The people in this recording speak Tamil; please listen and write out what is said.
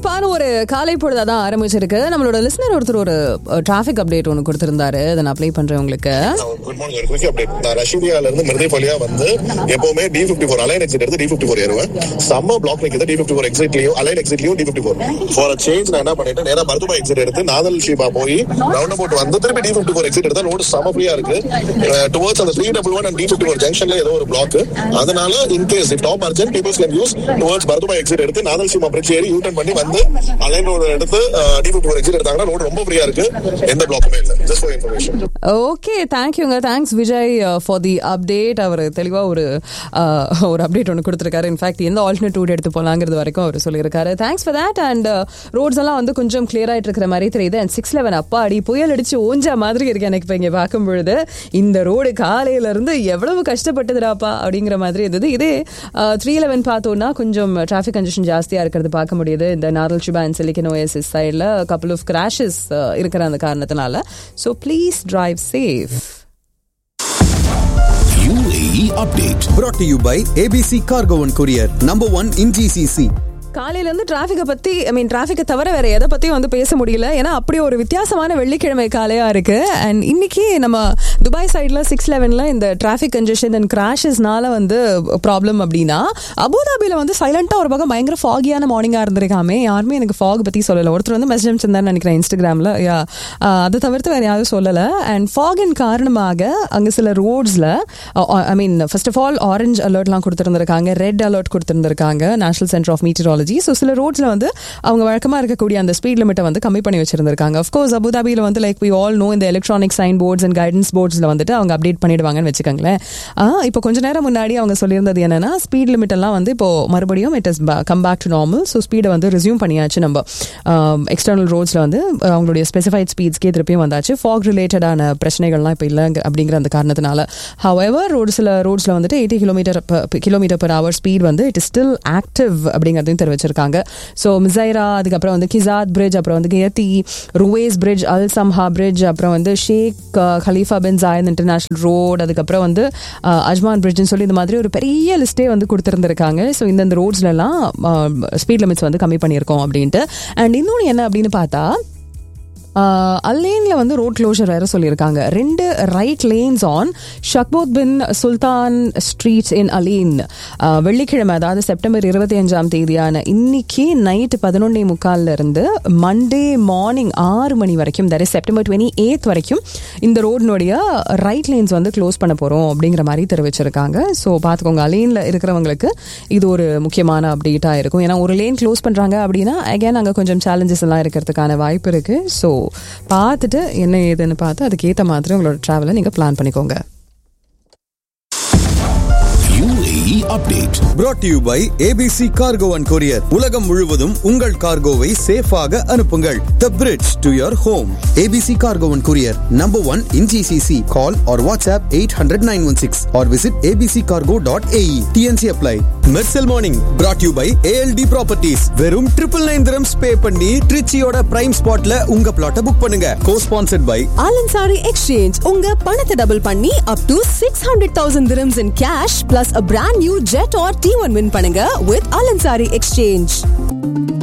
விறுவிறுப்பான ஒரு காலை பொழுதா தான் ஆரம்பிச்சிருக்கு நம்மளோட லிஸ்னர் ஒருத்தர் ஒரு டிராஃபிக் அப்டேட் ஒன்று கொடுத்திருந்தாரு அதை நான் அப்ளை பண்றேன் உங்களுக்கு குட் மார்னிங் ஒரு குவிக் அப்டேட் நான் ரஷீதியால இருந்து மிருதேப் வழியா வந்து எப்பவுமே T fifty four Al Ain exit எடுத்து டி பிப்டி ஃபோர் ஏறுவேன் செம்ம பிளாக் நிக்குது டி பிப்டி ஃபோர் எக்ஸிட்லயும் அலைன் எக்ஸிட்லயும் T fifty four for change நான் என்ன பண்ணிட்டேன் நேரா மருத்துவ எக்ஸிட் எடுத்து நாதல் ஷீபா போய் ரவுண்ட் அபவுட் வந்து திருப்பி டி பிப்டி ஃபோர் எக்ஸிட் எடுத்தா ரோடு செம்ம ஃப்ரீயா இருக்கு டுவர்ட்ஸ் அந்த three double one and T fifty four ஜங்ஷன்ல ஏதோ ஒரு பிளாக் அதனால in case if top urgent peoples can use towards மருத்துவ எக்ஸிட் எடுத்து நாதல் ஷீமா பிரிட்ஜ் ஏறி யூ டர்ன் பண்ணி வந்து அலைன் ரோடு எடுத்து டி பிப்டி ஃபோர் எக்ஸிட் எடுத்தாங்கன்னா ரோடு ரொம்ப ஃப்ரீயா இருக்கு எந்த பிளாக்குமே இல்லை ஜஸ்ட் ஃபார் இன்ஃபர்மேஷன் ஓகே தேங்க்யூங்க thanks Vijay for the update அவர் தெளிவாக ஒரு uh, ஒரு அப்டேட் ஒன்று கொடுத்துருக்காரு இன்ஃபேக்ட் எந்த ஆல்டர்னேட் ரூட் எடுத்து போகலாங்கிறது வரைக்கும் அவர் சொல்லியிருக்காரு thanks for that and roads எல்லாம் வந்து கொஞ்சம் கிளியர் ஆகிட்டு இருக்கிற மாதிரி தெரியுது அண்ட் சிக்ஸ் லெவன் அப்பா அடி புயல் அடிச்சு ஓஞ்சா மாதிரி இருக்கு எனக்கு இப்போ இங்கே பார்க்கும் பொழுது இந்த ரோடு காலையில இருந்து எவ்வளவு கஷ்டப்பட்டதுடாப்பா அப்படிங்கிற மாதிரி இருந்தது இதே த்ரீ லெவன் பார்த்தோம்னா கொஞ்சம் டிராஃபிக் கன்ஜெஷன் ஜாஸ்தியாக இருக்கிறது பார்க்க முடியுது இந்த Nad Al Sheba and silicon oasis சைடில் கப்பல் ஆஃப் கிராஷஸ் இருக்கிற அந்த காரணத்தினால so please drive safe UAE update. brought to you by ABC Cargo and Courier, number one in GCC. காலையில இருந்து டிராஃபிக்கை பத்தி ஐ மீன் டிராஃபிக்கை தவிர வேற எதை பத்தியும் வந்து பேச முடியல ஏன்னா அப்படி ஒரு வித்தியாசமான வெள்ளிக்கிழமை காலையா இருக்கு அண்ட் இன்னைக்கு நம்ம துபாய் சைட்ல சிக்ஸ் லெவன்ல இந்த டிராஃபிக் கன்ஜெஷன் அண்ட் கிராஷஸ்னால வந்து ப்ராப்ளம் அப்படின்னா அபுதாபியில வந்து சைலண்டா ஒரு பக்கம் பயங்கர ஃபாகியான மார்னிங்கா இருந்திருக்காமே யாருமே எனக்கு ஃபாக் பத்தி சொல்லல ஒருத்தர் வந்து மெசேஜ் அனுப்பிச்சிருந்தாரு நினைக்கிறேன் இன்ஸ்டாகிராம்ல யா அதை தவிர்த்து வேற யாரும் சொல்லல அண்ட் ஃபாகின் காரணமாக அங்க சில ரோட்ஸ்ல I mean first of all orange அலர்ட்லாம் கொடுத்துருந்துருக்காங்க ரெட் அலர்ட் கொடுத்துருந்துருக்காங்க national centre of meteorology so சில ரோட்ஸ்ல வந்து அவங்க வழக்கமா இருக்கக்கூடிய அந்த ஸ்பீட் லிமிட்டை வந்து கம்மி பண்ணி வச்சிருந்திருக்காங்க அஃப்கோர்ஸ் அபுதாபியில் வந்து லைக் வி ஆல் நோ இந்த electronic sign boards and guidance போர்ட்ஸ்ல வந்துட்டு அவங்க அப்டேட் பண்ணிடுவாங்கன்னு வச்சுக்கோங்களேன் இப்போ கொஞ்ச நேரம் முன்னாடி அவங்க சொல்லியிருந்தது என்னன்னா ஸ்பீட் லிமிட் எல்லாம் வந்து இப்போ மறுபடியும் it is come back to normal so ஸ்பீடை வந்து ரெசியூம் பண்ணியாச்சு நம்ம எக்ஸ்டர்னல் ரோட்ஸ்ல வந்து அவங்களுடைய ஸ்பெசிஃபைட் ஸ்பீட்ஸ்க்கே திருப்பியும் வந்தாச்சு ஃபாக் ரிலேட்டடான பிரச்சனைகள்லாம் இப்போ இல்லை அப்படிங்கிற அந்த காரணத்தினால ஹவெவர் ரோடு சில ரோட்ஸ்ல வந்துட்டு eighty kilometre kilometre per hour speed வந்து இட் இஸ் ஸ்டில் ஆக்டிவ் அப்படிங்கிறதையும் தெரிவிச்சிருக்காங்க ஸோ மிசைரா அதுக்கப்புறம் வந்து கிசாத் பிரிட்ஜ் அப்புறம் வந்து Ghayathi Ruwais bridge Al Samha bridge அப்புறம் வந்து ஷேக் ஹலீஃபா பின் ஜாயத் இன்டர்நேஷனல் ரோட் அதுக்கப்புறம் வந்து அஜ்மான் பிரிட்ஜ்னு சொல்லி இந்த மாதிரி ஒரு பெரிய லிஸ்ட்டே வந்து கொடுத்துருந்துருக்காங்க ஸோ இந்தந்த ரோட்ஸ்லலாம் ஸ்பீட் லிமிட்ஸ் வந்து கம்மி பண்ணியிருக்கோம் அப்படின்ட்டு அண்ட் இன்னொன்று என்ன அப்படின்னு பார்த்தா அல்லேனில் வந்து ரோட் க்ளோஷர் வேற சொல்லியிருக்காங்க ரெண்டு right lanes on Shakhbout bin Sultan street in Al Ain வெள்ளிக்கிழமை அதாவது செப்டம்பர் இருபத்தி அஞ்சாம் தேதியான இன்னைக்கு நைட்டு பதினொன்னே முக்கால்ல இருந்து மண்டே மார்னிங் ஆறு மணி வரைக்கும் that is September twenty eight வரைக்கும் இந்த ரோடினுடைய ரைட் லேன்ஸ் வந்து க்ளோஸ் பண்ண போகிறோம் அப்படிங்கிற மாதிரி தெரிவிச்சிருக்காங்க ஸோ பார்த்துக்கோங்க அலேனில் இருக்கிறவங்களுக்கு இது ஒரு முக்கியமான அப்டேட்டாக இருக்கும் ஏன்னா ஒரு லேன் க்ளோஸ் பண்ணுறாங்க அப்படின்னா அகேன் அங்கே கொஞ்சம் சேலஞ்சஸ் எல்லாம் இருக்கிறதுக்கான வாய்ப்பு இருக்குது ஸோ பார்த்துட்டு என்ன ஏதுன்னு பார்த்து அதுக்கேற்ற மாதிரி உங்களோட ட்ராவலை நீங்கள் பிளான் பண்ணிக்கோங்க UAE update. brought to you by ABC Cargo and Courier. உலகம் முழுவதும் உங்கள் கார்கோவை சேஃபாக அனுப்புங்கள் The bridge to your home. ABC Cargo and Courier, number one in GCC. Call or WhatsApp 800-916 or visit abccargo.ae. TNC apply. Mercel Morning, brought to you by ALD Properties. வெறும் ட்ரிபிள் நைன் திரம்ஸ் பே பண்ணி ட்ரிச்சியோட பிரைம் ஸ்பாட்ல உங்க பிளாட்டை புக் பண்ணுங்க co-sponsored by ஆலன்சாரி எக்ஸ்சேஞ்ச் உங்க பணத்தை டபுள் பண்ணி up to six hundred thousand dirhams in cash plus a brand new Jetour T one win பண்ணுங்க வித் ஆலன்சாரி எக்ஸ்சேஞ்ச்